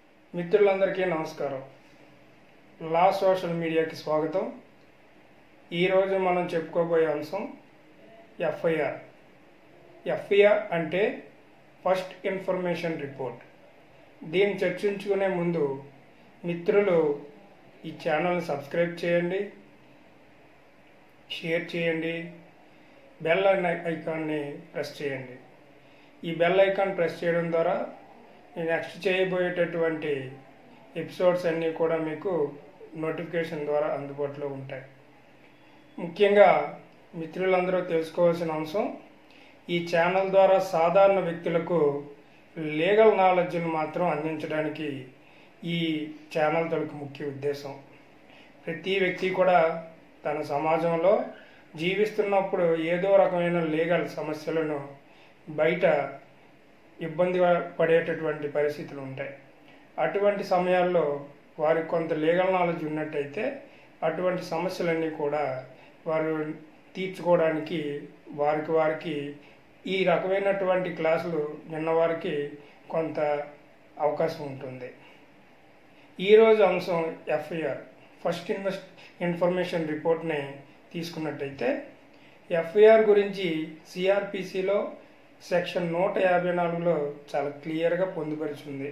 మిత్రులందరికీ నమస్కారం లా సోషల్ మీడియాకి స్వాగతం ఈరోజు మనం చెప్పుకోబోయే అంశం ఎఫ్ఐఆర్ ఎఫ్ఐఆర్ అంటే ఫస్ట్ ఇన్ఫర్మేషన్ రిపోర్ట్ దీన్ని చర్చించుకునే ముందు మిత్రులు ఈ ఛానల్ని సబ్స్క్రైబ్ చేయండి షేర్ చేయండి బెల్ ఐకాన్ని ప్రెస్ చేయండి ఈ బెల్ ఐకాన్ ప్రెస్ చేయడం ద్వారా నేను నెక్స్ట్ చేయబోయేటటువంటి ఎపిసోడ్స్ అన్నీ కూడా మీకు నోటిఫికేషన్ ద్వారా అందుబాటులో ఉంటాయి ముఖ్యంగా మిత్రులందరూ తెలుసుకోవాల్సిన అంశం ఈ ఛానల్ ద్వారా సాధారణ వ్యక్తులకు లీగల్ నాలెడ్జ్ను మాత్రం అందించడానికి ఈ ఛానల్ తలకు ముఖ్య ఉద్దేశం ప్రతి వ్యక్తి కూడా తన సమాజంలో జీవిస్తున్నప్పుడు ఏదో రకమైన లీగల్ సమస్యలను బయట ఇబ్బంది పడేటటువంటి పరిస్థితులు ఉంటాయి అటువంటి సమయాల్లో వారికి కొంత లీగల్ నాలెడ్జ్ ఉన్నట్టయితే అటువంటి సమస్యలన్నీ కూడా వారు తీర్చుకోవడానికి వారికి వారికి ఈ రకమైనటువంటి క్లాసులు విన్నవారికి కొంత అవకాశం ఉంటుంది ఈరోజు అంశం ఎఫ్ఐఆర్ ఫస్ట్ ఇన్వెస్ట్ ఇన్ఫర్మేషన్ రిపోర్ట్ని తీసుకున్నట్టయితే ఎఫ్ఐఆర్ గురించి సిఆర్పిసిలో సెక్షన్ నూట యాభై నాలుగులో చాలా క్లియర్గా పొందుపరిచింది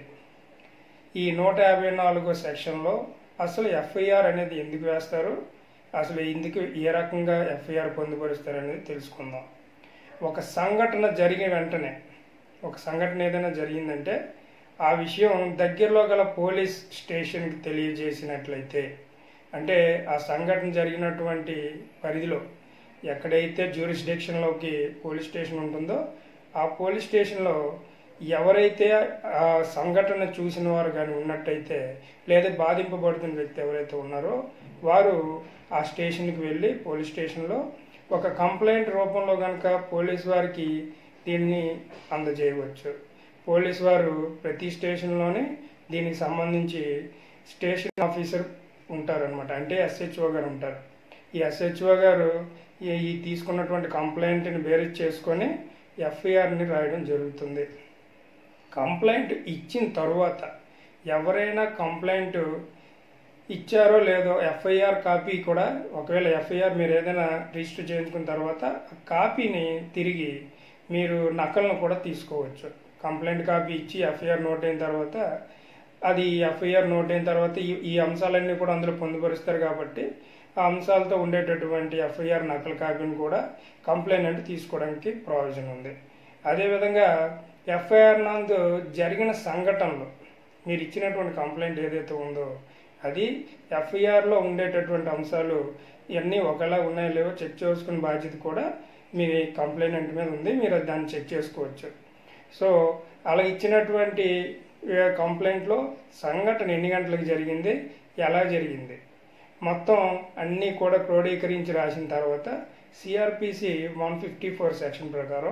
ఈ నూట యాభై నాలుగో సెక్షన్లో అసలు ఎఫ్ఐఆర్ అనేది ఎందుకు వేస్తారు అసలు ఎందుకు ఏ రకంగా ఎఫ్ఐఆర్ పొందుపరుస్తారు అనేది తెలుసుకుందాం ఒక సంఘటన జరిగిన వెంటనే ఒక సంఘటన ఏదైనా జరిగిందంటే ఆ విషయం దగ్గరలో గల పోలీస్ స్టేషన్కి తెలియజేసినట్లయితే అంటే ఆ సంఘటన జరిగినటువంటి పరిధిలో ఎక్కడైతే జ్యూరిస్డిక్షన్లోకి పోలీస్ స్టేషన్ ఉంటుందో ఆ పోలీస్ స్టేషన్లో ఎవరైతే ఆ సంఘటన చూసిన వారు కానీ ఉన్నట్టయితే లేదా బాధింపబడుతున్న వ్యక్తి ఎవరైతే ఉన్నారో వారు ఆ స్టేషన్కి వెళ్ళి పోలీస్ స్టేషన్లో ఒక కంప్లైంట్ రూపంలో కనుక పోలీస్ వారికి దీన్ని అందజేయవచ్చు పోలీస్ వారు ప్రతి స్టేషన్లోనే దీనికి సంబంధించి స్టేషన్ ఆఫీసర్ ఉంటారనమాట అంటే ఎస్హెచ్ఓ గారు ఉంటారు ఈ ఎస్హెచ్ఓ గారు ఈ తీసుకున్నటువంటి కంప్లైంట్ని బేరీజ్ చేసుకొని ఎఫ్ఐఆర్ని రాయడం జరుగుతుంది కంప్లైంట్ ఇచ్చిన తరువాత ఎవరైనా కంప్లైంట్ ఇచ్చారో లేదో ఎఫ్ఐఆర్ కాపీ కూడా ఒకవేళ ఎఫ్ఐఆర్ మీరు ఏదైనా రిజిస్టర్ చేయించుకున్న తర్వాత ఆ కాపీని తిరిగి మీరు నకలను కూడా తీసుకోవచ్చు కంప్లైంట్ కాపీ ఇచ్చి ఎఫ్ఐఆర్ నోట్ అయిన తర్వాత అది ఎఫ్ఐఆర్ నోట్ అయిన తర్వాత ఈ ఈ అంశాలన్నీ కూడా అందులో పొందుపరుస్తారు కాబట్టి ఆ అంశాలతో ఉండేటటువంటి ఎఫ్ఐఆర్ నకల కాపీని కూడా కంప్లైంట్ తీసుకోవడానికి ప్రయోజనం ఉంది అదేవిధంగా ఎఫ్ఐఆర్ నందు జరిగిన సంఘటనలో మీరు ఇచ్చినటువంటి కంప్లైంట్ ఏదైతే ఉందో అది ఎఫ్ఐఆర్లో ఉండేటటువంటి అంశాలు ఇవన్నీ ఒకలా ఉన్నాయో లేవో చెక్ చేసుకునే బాధ్యత కూడా మీ కంప్లైంట్ మీద ఉంది మీరు దాన్ని చెక్ చేసుకోవచ్చు సో అలా ఇచ్చినటువంటి కంప్లైంట్లో సంఘటన ఎన్ని గంటలకు జరిగింది ఎలా జరిగింది మొత్తం అన్నీ కూడా క్రోడీకరించి రాసిన తర్వాత CRPC one fifty four section ప్రకారం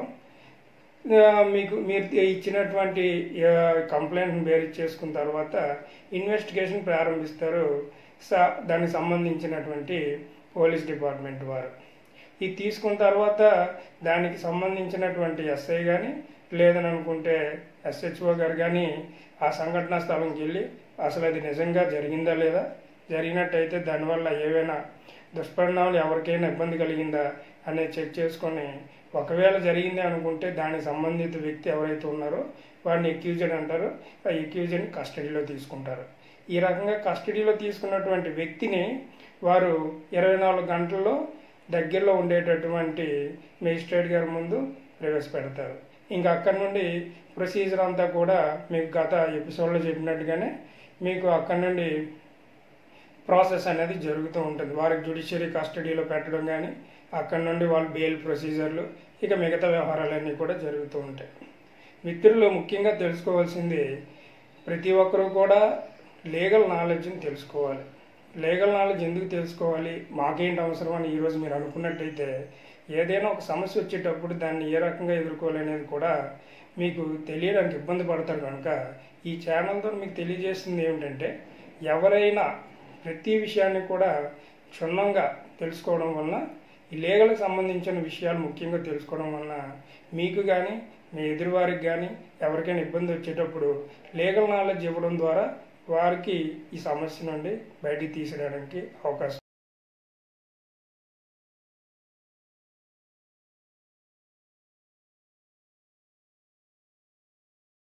మీకు మీరు ఇచ్చినటువంటి కంప్లైంట్ని బేరీ చేసుకున్న తర్వాత ఇన్వెస్టిగేషన్ ప్రారంభిస్తారు దానికి సంబంధించినటువంటి పోలీస్ డిపార్ట్మెంట్ వారు ఇది తీసుకున్న తర్వాత దానికి సంబంధించినటువంటి ఎస్ఐ కానీ లేదని అనుకుంటే ఎస్హెచ్ఓ గారు కానీ ఆ సంఘటనా స్థలంకి వెళ్ళి అసలు అది నిజంగా జరిగిందా లేదా జరిగినట్టయితే దానివల్ల ఏవైనా దుష్పరిణామాలు ఎవరికైనా ఇబ్బంది కలిగిందా అనేది చెక్ చేసుకొని ఒకవేళ జరిగింది అనుకుంటే దానికి సంబంధిత వ్యక్తి ఎవరైతే ఉన్నారో వాడిని ఎక్యూజెడ్ అంటారు ఆ ఎక్యూజెడ్ని కస్టడీలో తీసుకుంటారు ఈ రకంగా కస్టడీలో తీసుకున్నటువంటి వ్యక్తిని వారు ఇరవై నాలుగు గంటల్లో దగ్గరలో ఉండేటటువంటి మేజిస్ట్రేట్ గారి ముందు ప్రవేశపెడతారు ఇంకా అక్కడ నుండి ప్రొసీజర్ అంతా కూడా మీకు గత ఎపిసోడ్లో చెప్పినట్టుగానే మీకు అక్కడ నుండి ప్రాసెస్ అనేది జరుగుతూ ఉంటుంది వారికి జ్యుడిషియరీ కస్టడీలో పెట్టడం కానీ అక్కడ నుండి వాళ్ళు బెయిల్ ప్రొసీజర్లు ఇక మిగతా వ్యవహారాలన్నీ కూడా జరుగుతూ ఉంటాయి మిత్రులు ముఖ్యంగా తెలుసుకోవాల్సింది ప్రతి ఒక్కరూ కూడా లీగల్ నాలెడ్జ్ని తెలుసుకోవాలి లీగల్ నాలెడ్జ్ ఎందుకు తెలుసుకోవాలి మాకేంటి అవసరం అని ఈరోజు మీరు అనుకున్నట్టయితే ఏదైనా ఒక సమస్య వచ్చేటప్పుడు దాన్ని ఏ రకంగా ఎదుర్కోవాలనేది కూడా మీకు తెలియడానికి ఇబ్బంది పడతారు కనుక ఈ ఛానల్తో మీకు తెలియజేస్తుంది ఏమిటంటే ఎవరైనా ప్రతి విషయాన్ని కూడా క్షుణ్ణంగా తెలుసుకోవడం వలన ఈ లీగల్కి సంబంధించిన విషయాలు ముఖ్యంగా తెలుసుకోవడం వలన మీకు కానీ మీ ఎదురువారికి కానీ ఎవరికైనా ఇబ్బంది వచ్చేటప్పుడు లీగల్ నాలెడ్జ్ ఇవ్వడం ద్వారా వారికి ఈ సమస్య నుండి బయటికి తీసేయడానికి అవకాశం